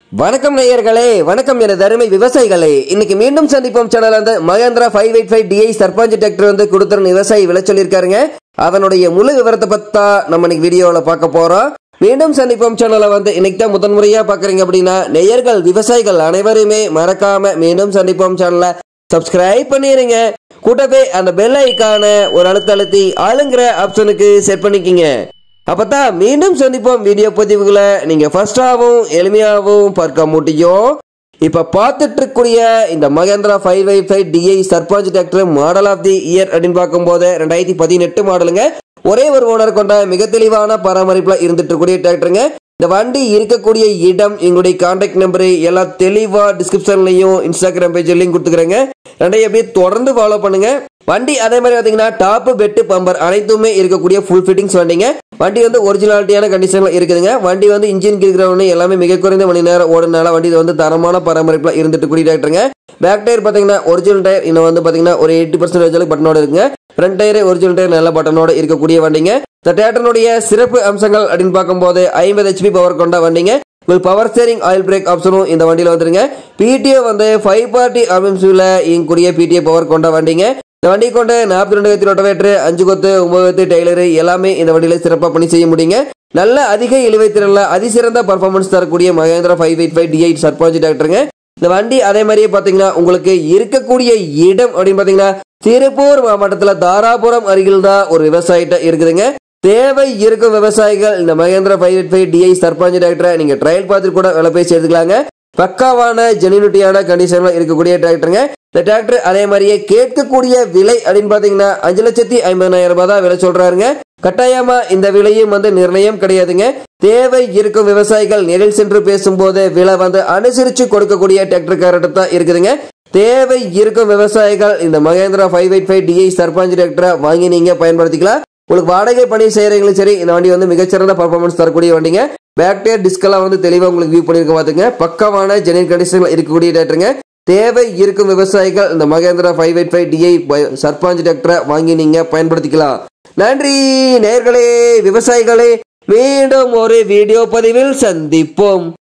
வணக்கம் நேயர்களே வணக்கம் எனது அருமை விவசாயிகளே இன்னைக்கு மீண்டும் சந்திப்போம் சேனல் வந்து Mahindra five eight five DI Sarpanch tractor வந்து கொடுத்துற விவசாயி விலை சொல்லியிருக்காருங்க அதனுடைய முழு விவரத்தை பத்தா நம்ம இன்னைக்கு வீடியோவில் பார்க்க போறோம் மீண்டும் சந்திப்போம் சேனலை வந்து இன்னைக்கு தான் முதன்முறையா பாக்குறீங்க அப்படின்னா நேயர்கள் விவசாயிகள் அனைவருமே மறக்காம மீண்டும் சந்திப்போம் சேனலை சப்ஸ்கிரைப் பண்ணிருங்க கூட்டவே அந்த பெல் ஐக்கான ஒரு அழுத்த அழுத்தி ஆளுங்கிற ஆப்ஷனுக்கு செட் பண்ணிக்கிங்க அப்பதான் மீண்டும் சந்திப்போம் வீடியோ பதிவுகளை நீங்க ஃபர்ஸ்டாகவும் எளிமையாகவும் பார்க்க முடியும் இப்ப பார்த்துட்டு இருக்கக்கூடிய இந்த மகேந்திரா ஃபைவ் ஐ five DI Sarpanch tractor model of the year அப்படின்னு பார்க்கும்போது ரெண்டாயிரத்தி பதினெட்டு மாடலுங்க ஒரே ஒரு ஓனர் கொண்ட மிக தெளிவான பராமரிப்புல இருந்துட்டு இருக்கக்கூடிய டிராக்டருங்க இந்த வண்டி இருக்கக்கூடிய இடம் எங்களுடைய கான்டாக்ட் நம்பரு எல்லாம் தெளிவா டிஸ்கிரிப்ஷன்லயும் இன்ஸ்டாகிராம் பேஜ் லிங்க் கொடுத்துக்கிறேங்க ரெண்டையும் அப்படியே தொடர்ந்து ஃபாலோ பண்ணுங்க வண்டி அதே மாதிரி பாத்தீங்கன்னா டாப் பெட்டு பம்பர் அனைத்துமே இருக்கக்கூடிய ஃபுல் ஃபிட்டிங்ஸ் வண்டிங்க வண்டி வந்து ஒரிஜினாலிட்டியான கண்டிஷன்ல இருக்குதுங்க வண்டி வந்து இன்ஜின் கிரிக்கிறவனு எல்லாமே மிக குறைந்த மணி நேரம் ஓடுனால வண்டி இது வந்து தரமான பராமரிப்புல இருந்துட்டு கூடிய டாக்டருங்க பேக் டயர் பாத்தீங்கன்னா ஒரிஜினல் டயர் இன்னும் வந்து பாத்தீங்கன்னா ஒரு எயிட்டி பர்சன்டேஜ் பட்டனோட இருக்குங்க ஃப்ரண்ட் டயர் ஒரிஜினல் டயர் நல்ல பட்டனோட இருக்கக்கூடிய வண்டிங்க இந்த டிராக்டருடைய சிறப்பு அம்சங்கள் அப்படின்னு பார்க்கும்போது ஐம்பது ஹெச்பி பவர் கொண்ட வண்டிங்க உங்களுக்கு பவர் ஸ்டேரிங் ஆயில் பிரேக் ஆப்ஷனும் இந்த வண்டியில் வந்துருங்க பிடிஓ வந்து ஃபைவ் பார்ட்டி ஆர்எம்சியில் இயங்கக்கூடிய பிடிஓ பவர் கொண்ட வண்டிங்க இந்த வண்டி கொண்டு நாற்பத்தி ரெண்டு கத்தி ரொட்டவேட்டர் அஞ்சு கொத்து ஒன்பது கத்து டெய்லரு எல்லாமே இந்த வண்டியில சிறப்பாக பணி செய்ய முடியுங்க நல்ல அதிக இழுவை திறன்ல அதிசிறந்த பர்ஃபார்மன்ஸ் தரக்கூடிய Mahindra five eight five D eight Sarpanch டாக்டருங்க இந்த வண்டி அதே மாதிரியே பாத்தீங்கன்னா உங்களுக்கு இருக்கக்கூடிய இடம் அப்படின்னு பாத்தீங்கன்னா திருப்பூர் மாவட்டத்துல தாராபுரம் அருகில் தான் ஒரு விவசாயிட்ட இருக்குதுங்க தேவை இருக்கும் விவசாயிகள் இந்த Mahindra five eight five DI Sarpanch டாக்டரை நீங்க ட்ரையல் பார்த்துட்டு கூட விலை பேசி எடுத்துக்கலாங்க பக்காவான ஜெனினிட்டியான கண்டிஷன்ல இருக்கக்கூடிய டிராக்டருங்க இந்த டிராக்டர் அதே மாதிரியே கேட்கக்கூடிய விலை அப்படின்னு பாத்தீங்கன்னா அஞ்சு லட்சத்தி ஐம்பதாயிரம் ரூபாய் தான் விலை சொல்றாருங்க கட்டாயமா இந்த விலையும் வந்து நிர்ணயம் கிடையாதுங்க தேவை இருக்கும் விவசாயிகள் நேரில் சென்று பேசும்போது விலை வந்து அனுசரிச்சு கொடுக்கக்கூடிய டிராக்டர் தான் இருக்குதுங்க தேவை இருக்கும் விவசாயிகள் இந்த Mahindra five eight five DI Sarpanch டிராக்டரை வாங்கி நீங்க பயன்படுத்திக்கலாம் உங்களுக்கு வாடகை பணி செய்யறவங்களும் சரி இந்த வண்டி வந்து மிகச்சிறந்த பர்ஃபார்மன்ஸ் தரக்கூடிய வண்டிங்க பேக் டயர் டிஸ்கெல்லாம் வந்து தெளிவாக உங்களுக்கு வியூ பண்ணிருக்க பாத்துங்க பக்கமான ஜெனின் கண்டிஷன்ல இருக்கக்கூடிய டிராக்டருங்க தேவை இருக்கும் விவசாயிகள் இந்த Mahindra five eight five DI Sarpanch டிராக்டரை வாங்கி நீங்க பயன்படுத்திக்கலாம் நன்றி நேர்களே விவசாயிகளே மீண்டும் ஒரு வீடியோ பதிவில் சந்திப்போம்